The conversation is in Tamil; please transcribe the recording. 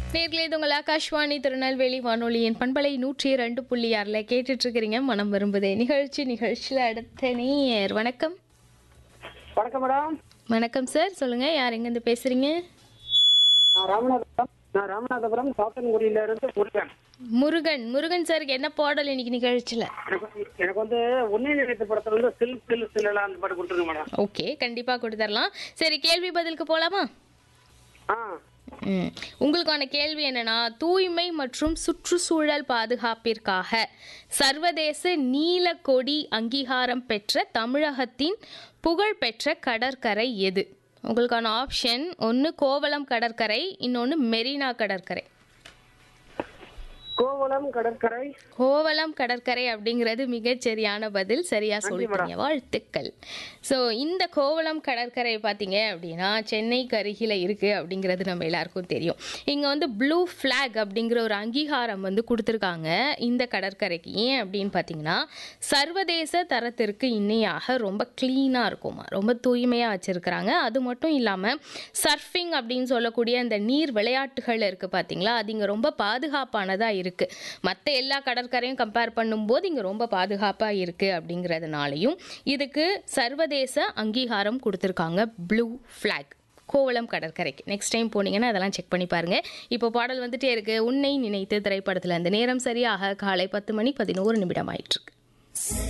நேர்களே இது உங்கள் ஆகாஷ்வாணி திருநெல்வேலி வானொலியின் பண்பலை நூற்றி ரெண்டு புள்ளி ஆறில் கேட்டுட்டு இருக்கிறீங்க மனம் விரும்புதே நிகழ்ச்சி நிகழ்ச்சியில் அடுத்த நேயர் வணக்கம் வணக்கம் மேடம் வணக்கம் சார் சொல்லுங்க யார் எங்கேருந்து பேசுறீங்க நான் ராமநாதபுரம் நான் ராமநாதபுரம் சாத்தன்குடியில இருந்து முருகன் முருகன் முருகன் சாருக்கு என்ன பாடல் இன்னைக்கு நிகழ்ச்சியில் எனக்கு எனக்கு வந்து உன்னை நினைத்த படத்துல வந்து சில் சில் சில்லலாம் அந்த பாட்டு கொடுத்துருங்க மேடம் ஓகே கண்டிப்பாக கொடுத்துடலாம் சரி கேள்வி பதிலுக்கு போகலாமா ஆ ம். உங்களுக்கான கேள்வி என்னன்னா தூய்மை மற்றும் சுற்றுச்சூழல் பாதுகாப்பிற்காக சர்வதேச நீலக்கொடி அங்கீகாரம் பெற்ற தமிழகத்தின் புகழ்பெற்ற கடற்கரை எது உங்களுக்கான ஆப்ஷன் ஒன்று கோவளம் கடற்கரை இன்னொன்று மெரினா கடற்கரை கோவளம் கடற்கரை கோவளம் கடற்கரை அப்படிங்கிறது மிகச் சரியான பதில் சரியா சொல்லிட்டீங்க வாழ்த்துக்கள் ஸோ இந்த கோவளம் கடற்கரை பார்த்தீங்க அப்படின்னா சென்னைக்கு அருகில் இருக்குது அப்படிங்கிறது நம்ம எல்லாருக்கும் தெரியும் இங்கே வந்து ப்ளூ ஃப்ளாக் அப்படிங்கிற ஒரு அங்கீகாரம் வந்து கொடுத்துருக்காங்க இந்த கடற்கரைக்கு ஏன் அப்படின்னு பார்த்தீங்கன்னா சர்வதேச தரத்திற்கு இணையாக ரொம்ப க்ளீனாக இருக்குமா ரொம்ப தூய்மையாக வச்சுருக்கிறாங்க அது மட்டும் இல்லாமல் சர்ஃபிங் அப்படின்னு சொல்லக்கூடிய அந்த நீர் விளையாட்டுகள் இருக்குது பார்த்தீங்களா அது இங்கே ரொம்ப பாதுகாப்பானதாக இருக்குது மற்ற எல்லா கடற்கரையும் கம்பேர் பண்ணும்போது இங்கே ரொம்ப பாதுகாப்பாக இருக்குது அப்படிங்கிறதுனாலையும் இதுக்கு சர்வதேச அங்கீகாரம் கொடுத்துருக்காங்க ப்ளூ ஃப்ளாக் கோவளம் கடற்கரைக்கு நெக்ஸ்ட் டைம் போனீங்கன்னா அதெல்லாம் செக் பண்ணி பாருங்க இப்போ பாடல் வந்துட்டே இருக்கு உன்னை நினைத்து திரைப்படத்தில் அந்த நேரம் சரியாக காலை பத்து மணி பதினோரு நிமிடம் ஆயிட்டு இருக்கு